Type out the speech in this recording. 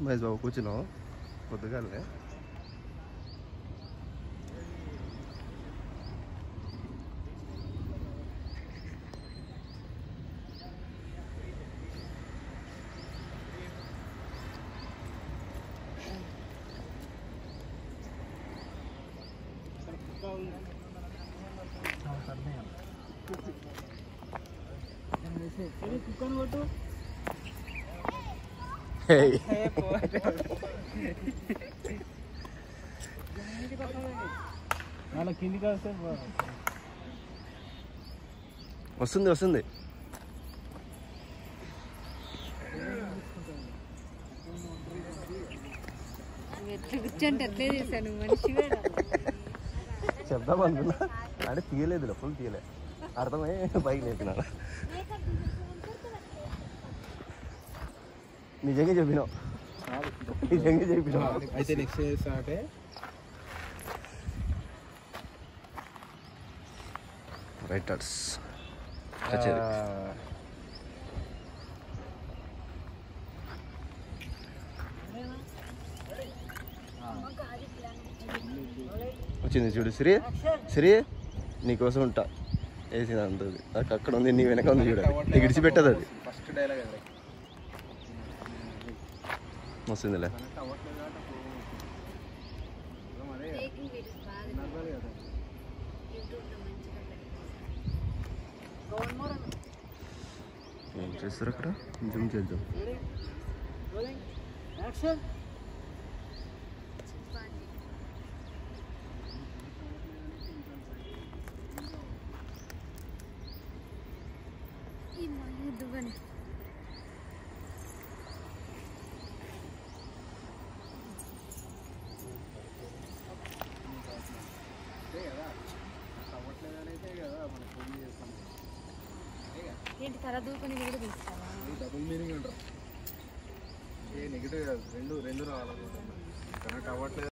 మహేష్ బాబు కూర్చున్నాం పొద్దుగాలే కుక్కను కొట్టు హేయ్. మళ్ళీ కిందికి వస్తే వస్తుంది వస్తుంది ఎట్లా కూర్చోంటే ఎట్లే చేశాను మనిషి చెప్దాం అనుకున్నా అంటే తీయలేదు ఫుల్ తీయలే అర్థమై బైక్ లేపినాడు నిజంగా చెప్పినావు నిజంగా చెప్పినావు అయితే నెక్స్ట్ చేస్తాటే రైటర్స్ కచేరీ వచ్చింది చూడు సిరి సిరి నీకోసం ఉంటా వేసింది అంత నాకు అక్కడ ఉంది నీ వెనక ఉంది చూడు నీకు ఇడిచిపెట్టదు అది ఫస్ట్ డైలాగ్ అదే వస్తుందిలే కనెక్ట్ అవ్వట్లేదు కాబట్టి అప్పుడు అదే నడవాలి కదా ఏం చేస్తారు అక్కడ జూమ్ చేద్దాం యాక్షన్ అవ్వట్లేదు అయితే కదా మనం ఫోన్ చేస్తాం ఏంటి తల దూకుని కూడా తీస్తావా డబుల్ మీనింగ్ అంటారు ఏ నెగిటివ్ కాదు రెండు రెండు రావాలి కనెక్ట్ అవ్వట్లేదు